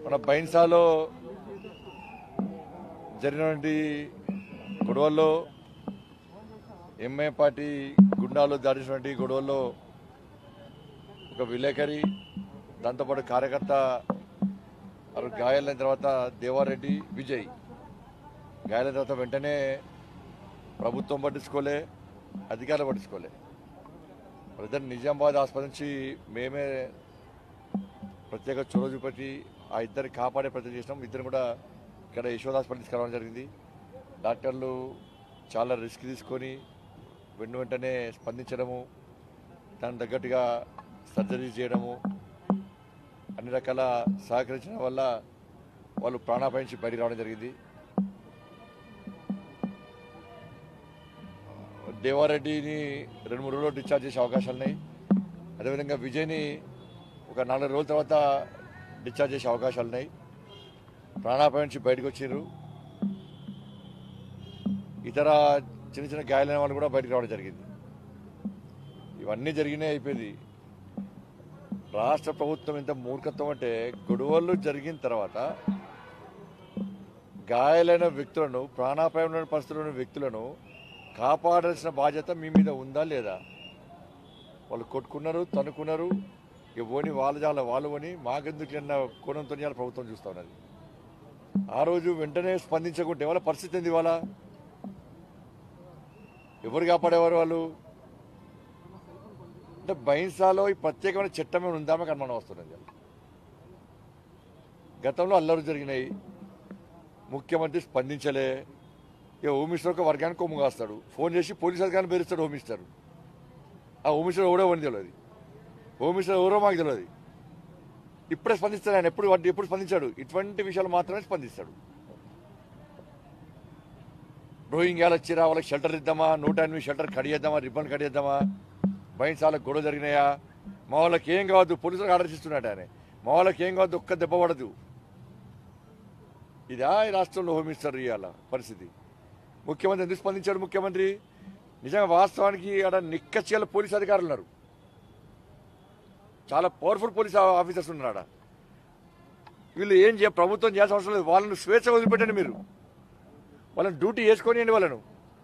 మన బైన్సాలో జరిగినటువంటి గొడవల్లో ఎంఐ పార్టీ గుండాలు దాడినటువంటి గొడవల్లో ఒక విలేకరి దాంతోపాటు కార్యకర్త వారు గాయాలైన తర్వాత దేవారెడ్డి విజయ్ గాయాలైన తర్వాత వెంటనే ప్రభుత్వం పట్టించుకోలే అధికారులు పట్టించుకోలే వాళ్ళిద్దరు నిజామాబాద్ ఆసుపత్రి నుంచి మేమే ప్రత్యేక చొరవ చూపెట్టి ఆ ఇద్దరిని కాపాడే ప్రయత్నం చేసినాం ఇద్దరు కూడా ఇక్కడ యశోద హాస్పిటల్ తీసుకురావడం జరిగింది డాక్టర్లు చాలా రిస్క్ తీసుకొని వెను వెంటనే స్పందించడము దానికి తగ్గట్టుగా సర్జరీ చేయడము అన్ని రకాల సహకరించడం వల్ల వాళ్ళు ప్రాణాపాయ నుంచి బయటికి రావడం జరిగింది దేవారెడ్డిని రెండు మూడు రోజులు డిశ్చార్జ్ చేసే అవకాశాలు ఉన్నాయి అదేవిధంగా విజయ్ని ఒక నాలుగు రోజుల తర్వాత డిశ్చార్జ్ చేసే అవకాశాలు ఉన్నాయి ప్రాణాపాయం నుంచి బయటకు వచ్చిర్రు ఇతర చిన్న చిన్న గాయాలైన వాళ్ళు కూడా బయటకు రావడం జరిగింది ఇవన్నీ జరిగినాయి అయిపోయింది రాష్ట్ర ప్రభుత్వం ఎంత మూర్ఖత్వం అంటే గొడవలు జరిగిన తర్వాత గాయాలైన వ్యక్తులను ప్రాణాపాయం ఉన్న పరిస్థితుల్లో ఉన్న వ్యక్తులను కాపాడాల్సిన బాధ్యత మీ మీద ఉందా లేదా వాళ్ళు కొట్టుకున్నారు తనుకున్నారు ఇవ్వని వాళ్ళ జాల వాళ్ళు అని మాకెందుకు అన్న కోణంతో ఇవాళ ప్రభుత్వం చూస్తా ఉన్నది ఆ రోజు వెంటనే స్పందించకుంటే వాళ్ళ పరిస్థితి ఏంది వాళ్ళ ఎవరు కాపాడేవారు వాళ్ళు అంటే బైన్సాలో ఈ ప్రత్యేకమైన చట్టం ఏమైనా ఉందా మాకు అనుమానం వస్తున్నది గతంలో అల్లరు జరిగినాయి ముఖ్యమంత్రి స్పందించలే ఇక హోమ్ మినిస్టర్ ఒక వర్గానికి కొమ్ము కాస్తాడు ఫోన్ చేసి పోలీస్ అధికారిని బెదిరిస్తాడు హోమ్ మినిస్టర్ ఆ హోమ్ మినిస్టర్ ఎవడో అని తెలియదు హోమ్ మినిస్టర్ ఎవరో మాకు తెలియదు ఇప్పుడే స్పందిస్తాడు ఆయన ఎప్పుడు వాటి- ఎప్పుడు స్పందించాడు ఇటువంటి విషయాలు మాత్రమే స్పందిస్తాడు రోహింగ్యాలు వచ్చిరా వాళ్ళకి షెల్టర్ ఇద్దామా నూట ఎనిమిది షెల్టర్ కడియేద్దామా రిబ్బన్ కడియేద్దామా బయటసాలకు గొడవ జరిగినాయా మా వాళ్ళకి ఏం కావద్దు పోలీసులకు ఆర్డర్ ఇస్తున్నాడు ఆయన మా వాళ్ళకి ఏం కావద్దు ఒక్క దెబ్బ పడదు ఇదా ఈ రాష్ట్రంలో హోమ్ మినిస్టర్ ఇవాళ పరిస్థితి ముఖ్యమంత్రి ఎందుకు స్పందించాడు ముఖ్యమంత్రి నిజంగా వాస్తవానికి ఆడ నిక్కచ్చేల పోలీస్ అధికారులు ఉన్నారు చాలా పవర్ఫుల్ పోలీస్ ఆ- ఆఫీసర్స్ ఉన్నారు ఆడ వీళ్ళు ఏం చేయ ప్రభుత్వం చేయాల్సిన అవసరం లేదు వాళ్ళని స్వేచ్ఛ వదిలిపెట్టండి మీరు వాళ్ళని డ్యూటీ వేసుకొని వాళ్ళను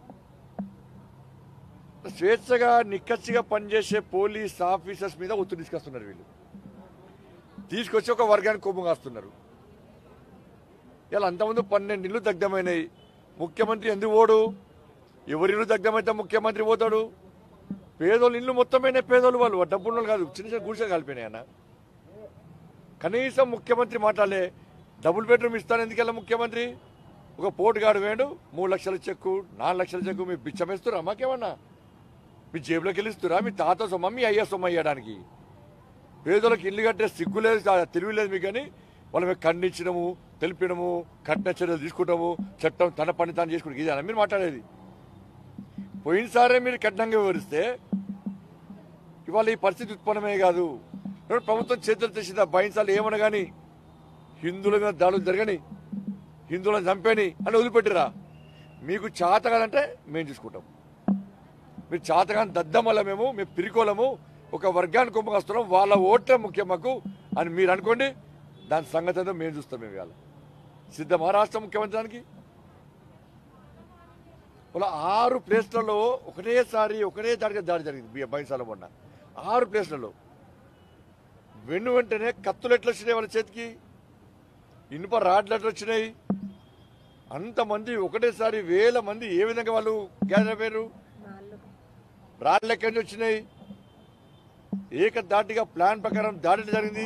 స్వేచ్ఛగా నిక్కచ్చిగా పనిచేసే పోలీస్ ఆఫీసర్స్ మీద ఒత్తిడి తీసుకొస్తున్నారు వీళ్ళు తీసుకొచ్చి ఒక వర్గానికి కొమ్ము కాస్తున్నారు ఇలా అంతకుముందు పన్నెండు ఇల్లు దగ్ధమైనాయి ముఖ్యమంత్రి ఎందుకు పోడు ఎవరి ఇల్లు దగ్ధమైతే ముఖ్యమంత్రి పోతాడు పేదోళ్ళు ఇల్లు మొత్తమైనా పేదోళ్ళు వాళ్ళు డబ్బున్న వాళ్ళు కాదు చిన్న చిన్న గుడిసెలు కలిపినాయి అన్న కనీసం ముఖ్యమంత్రి మాట్లాడలే డబుల్ బెడ్రూమ్ ఇస్తాను ఎందుకెళ్ళ ముఖ్యమంత్రి ఒక పోటుగాడు వేడు మూడు లక్షల చెక్కు నాలుగు లక్షల చెక్కు మీ బిచ్చమేస్తురా మాకేమన్నా మీ జేబులోకి వెళ్ళిస్తురా మీ తాత సొమ్మ మీ అయ్య సొమ్మ ఇవ్వడానికి పేదలకు ఇల్లు కట్టే సిగ్గు లేదు ఆ తెలివి లేదు మీకు కానీ వాళ్ళ మీద ఖండించడము తెలిపడము కఠిన చర్యలు తీసుకుంటాము చట్టం తన పని తాను చేసుకుంటాం ఇదేనా మీరు మాట్లాడేది పోయినసారే మీరు కఠినంగా వివరిస్తే ఇవాళ ఈ పరిస్థితి ఉత్పన్నమే కాదు ఇప్పుడు ప్రభుత్వం చేతులు తెచ్చిందా భయించాలి ఏమన్నా కానీ హిందువుల మీద దాడులు జరగని హిందువులను చంపేని అని వదిలిపెట్టిరా మీకు చేత కాదంటే మేము చూసుకుంటాం మీరు చేతగాని దద్దమల్ల మేము మేము పిరికోలము ఒక వర్గానికి వస్తున్నాం వాళ్ళ ఓట్లే ముఖ్యం మాకు అని మీరు అనుకోండి దాని సంగతి ఏదో మేము చూస్తాం మేము ఇవాళ సిద్ధమా రాష్ట్ర ముఖ్యమంత్రి దానికి వాళ్ళ ఆరు ప్లేస్లలో ఒకటేసారి ఒకటే దాడిగా దాడి జరిగింది బైన్సాల మొన్న ఆరు ప్లేస్లలో వెన్ను వెంటనే కత్తులు ఎట్లా వచ్చినాయి వాళ్ళ చేతికి ఇనుప రాడ్లు ఎట్లా వచ్చినాయి అంతమంది ఒకటేసారి వేల మంది ఏ విధంగా వాళ్ళు గ్యాదర్ అయ్యారు రాళ్ళు ఎక్కడి నుంచి వచ్చినాయి ఏకదాటిగా ప్లాన్ ప్రకారం దాడి జరిగింది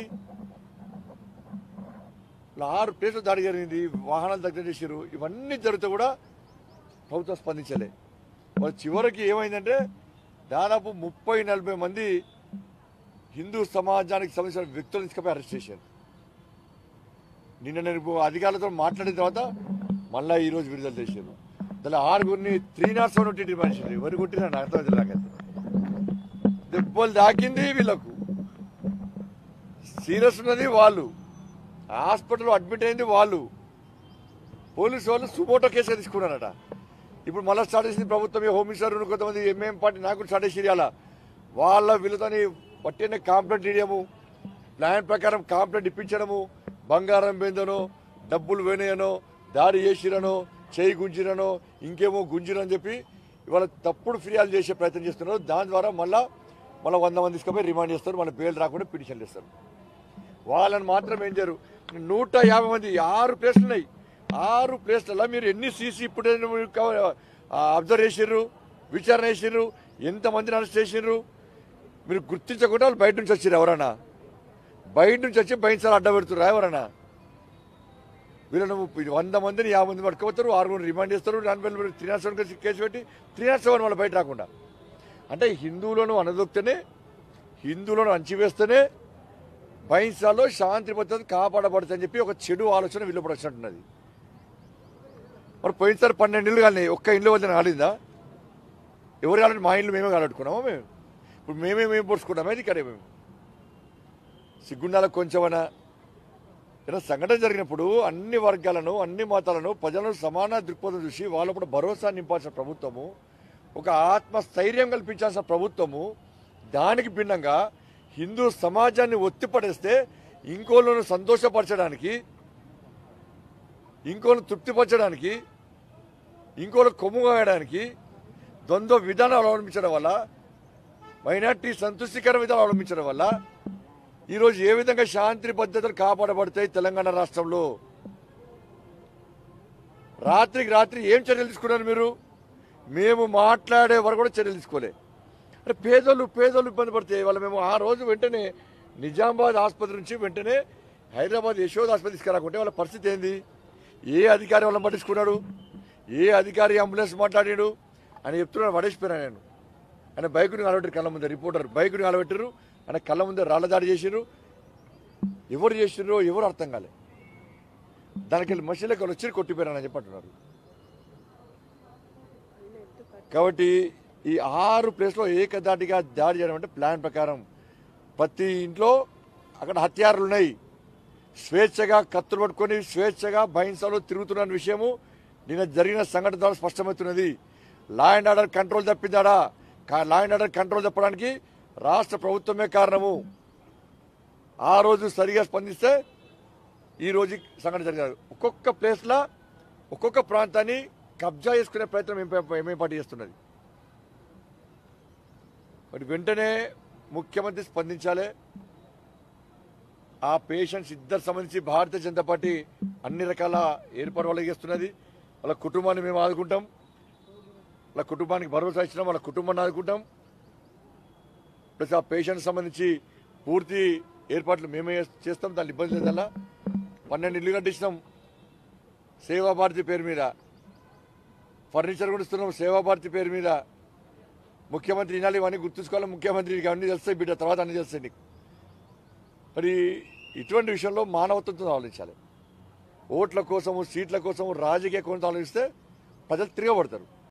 ఇలా ఆరు ప్లేసులు దాడి జరిగింది వాహనాలు దగ్గర చేశారు ఇవన్నీ జరిగితే కూడా ప్రభుత్వం స్పందించలే మరి చివరికి ఏమైందంటే దాదాపు ముప్పై నలభై మంది హిందూ సమాజానికి సంబంధించిన వ్యక్తులను తీసుకుపోయి అరెస్ట్ చేశారు నిన్న నేను అధికారులతో మాట్లాడిన తర్వాత మళ్ళా ఈ రోజు విడుదల చేశారు దాని ఆరుగురిని త్రీ నాట్ సెవెన్ ఒకటి మనిషి ఎవరు కొట్టినా నాకు అర్థమైంది నాకైతే దెబ్బలు దాకింది వీళ్ళకు సీరియస్ ఉన్నది వాళ్ళు హాస్పిటల్ అడ్మిట్ అయింది వాళ్ళు పోలీసు వాళ్ళు సుమోటో కేసుగా తీసుకున్నారట ఇప్పుడు మళ్ళీ స్టార్ట్ చేసింది ప్రభుత్వం ఈ హోమ్ మినిస్టర్ కొంతమంది ఎంఏఎం పార్టీ నాకు స్టార్ట్ చేసి ఇవాళ వాళ్ళ వీళ్ళతోని పట్టిన కాంప్లైంట్ ఇవ్వడము ప్లాన్ ప్రకారం కాంప్లైంట్ ఇప్పించడము బంగారం పోయిందనో డబ్బులు పోయినాయనో దాడి చేసిరనో చేయి గుంజిరనో ఇంకేమో గుంజిరని చెప్పి ఇవాళ తప్పుడు ఫిర్యాదు చేసే ప్రయత్నం చేస్తున్నారు దాని ద్వారా మళ్ళా మళ్ళీ వంద మంది తీసుకొని రిమాండ్ చేస్తారు మన బెయిల్ రాకుండా పిటిషన్లు ఇస్తారు వాళ్ళని మాత్రం ఏం చేయరు నూట యాభై మంది ఆరు ప్లేస్లు ఉన్నాయి ఆరు ప్లేస్లలో మీరు ఎన్ని సీసీ ఇప్పుడు అబ్జర్వ్ చేసిర్రు విచారణ చేసిర్రు ఎంతమందిని అరెస్ట్ చేసిర్రు మీరు గుర్తించకుండా వాళ్ళు బయట నుంచి వచ్చారు ఎవరన్నా బయట నుంచి వచ్చి బయట సార్ అడ్డ పెడుతున్నారు ఎవరన్నా వీళ్ళను వంద మందిని యాభై మంది పట్టుకుపోతారు ఆరుగురు రిమాండ్ చేస్తారు దాని త్రీ నాట్ సెవెన్ కేసు పెట్టి త్రీ నాట్ సెవెన్ వాళ్ళు బయట రాకుండా అంటే హిందువులను అనదొక్తేనే హిందువులను అంచివేస్తేనే బహింసాలో శాంతి భద్రత కాపాడబడుతుందని చెప్పి ఒక చెడు ఆలోచన వీళ్ళు ఇప్పుడు వచ్చినట్టున్నది మరి పోయినసారి పన్నెండు ఇల్లు కానీ ఒక్క ఇల్లు వద్ద కాలిందా ఎవరు కాలంటే మా ఇల్లు మేమే కాలట్టుకున్నామా మేము ఇప్పుడు మేమే మేము పొడుచుకున్నామా ఇది ఇక్కడే మేము సిగ్గుండాలకు కొంచెమన్నా ఏదైనా సంఘటన జరిగినప్పుడు అన్ని వర్గాలను అన్ని మతాలను ప్రజలను సమాన దృక్పథం చూసి వాళ్ళ కూడా భరోసా నింపాల్సిన ప్రభుత్వము ఒక ఆత్మస్థైర్యం కల్పించాల్సిన ప్రభుత్వము దానికి భిన్నంగా హిందూ సమాజాన్ని ఒత్తిపడేస్తే ఇంకోళ్ళను సంతోషపరచడానికి ఇంకోళ్ళను తృప్తిపరచడానికి ఇంకోళ్ళు కొమ్ము కాయడానికి ద్వంద్వ విధానం అవలంబించడం వల్ల మైనార్టీ సంతృష్టికర విధానం అవలంబించడం వల్ల ఈరోజు ఏ విధంగా శాంతి భద్రతలు కాపాడబడతాయి తెలంగాణ రాష్ట్రంలో రాత్రికి రాత్రి ఏం చర్యలు తీసుకున్నారు మీరు మేము మాట్లాడే వరకు కూడా చర్యలు తీసుకోలే అంటే పేదోళ్ళు పేదోళ్ళు ఇబ్బంది పడితే వాళ్ళ మేము ఆ రోజు వెంటనే నిజామాబాద్ ఆసుపత్రి నుంచి వెంటనే హైదరాబాద్ యశోద్ ఆసుపత్రి తీసుకురాకుంటే వాళ్ళ పరిస్థితి ఏంది ఏ అధికారి వాళ్ళని పట్టించుకున్నాడు ఏ అధికారి అంబులెన్స్ మాట్లాడాడు అని చెప్తున్నాడు పడేసిపోయినా నేను ఆయన బైకుని కలబెట్టారు కళ్ళ ముందే రిపోర్టర్ బైకుని కలబెట్టారు ఆయన కళ్ళ ముందే రాళ్ల దాడి చేసిర్రు ఎవరు చేసిర్రో ఎవరు అర్థం కాలే దానికి వెళ్ళి మసీలకు వాళ్ళు వచ్చి కొట్టిపోయారని చెప్పంటున్నారు కాబట్టి ఈ ఆరు ప్లేస్లో ఏకదాటిగా దాడి చేయడం అంటే ప్లాన్ ప్రకారం ప్రతి ఇంట్లో అక్కడ హత్యారులు ఉన్నాయి స్వేచ్ఛగా కత్తులు పట్టుకొని స్వేచ్ఛగా బహింసలో తిరుగుతున్న విషయము నిన్న జరిగిన సంఘటన ద్వారా స్పష్టమవుతున్నది లా అండ్ ఆర్డర్ కంట్రోల్ తప్పిందాడా కా- లా అండ్ ఆర్డర్ కంట్రోల్ తప్పడానికి రాష్ట్ర ప్రభుత్వమే కారణము ఆ రోజు సరిగా స్పందిస్తే ఈ రోజు ఈ సంఘటన జరిగారు ఒక్కొక్క ప్లేస్లో ఒక్కొక్క ప్రాంతాన్ని కబ్జా చేసుకునే ప్రయత్నం ఎంఏ పార్టీ చేస్తున్నది మరి వెంటనే ముఖ్యమంత్రి స్పందించాలి ఆ పేషెంట్స్ ఇద్దరు సంబంధించి భారతీయ జనతా పార్టీ అన్ని రకాల ఏర్పాటు వాళ్ళకి చేస్తున్నది వాళ్ళ కుటుంబాన్ని మేము ఆదుకుంటాం వాళ్ళ కుటుంబానికి భరోసా ఇచ్చినాం వాళ్ళ కుటుంబాన్ని ఆదుకుంటాం ప్లస్ ఆ పేషెంట్ సంబంధించి పూర్తి ఏర్పాట్లు మేమే చేస్తాం దాని ఇబ్బంది లేదల్లా పన్నెండు ఇల్లు కట్టించినాం సేవా భారతి పేరు మీద ఫర్నిచర్ కూడా ఇస్తున్నాం సేవా భారతి పేరు మీద ముఖ్యమంత్రి ఇనాలి ఇవన్నీ గుర్తుంచుకోవాలి ముఖ్యమంత్రికి అన్ని తెలుస్తాయి బిడ్డ తర్వాత అన్ని తెలుస్తాయి నీకు మరి ఇటువంటి విషయంలో మానవత్వంతో ఆలోచించాలి ఓట్ల కోసము సీట్ల కోసము రాజకీయ కోణంతో ఆలోచిస్తే ప్రజలు తిరగబడతారు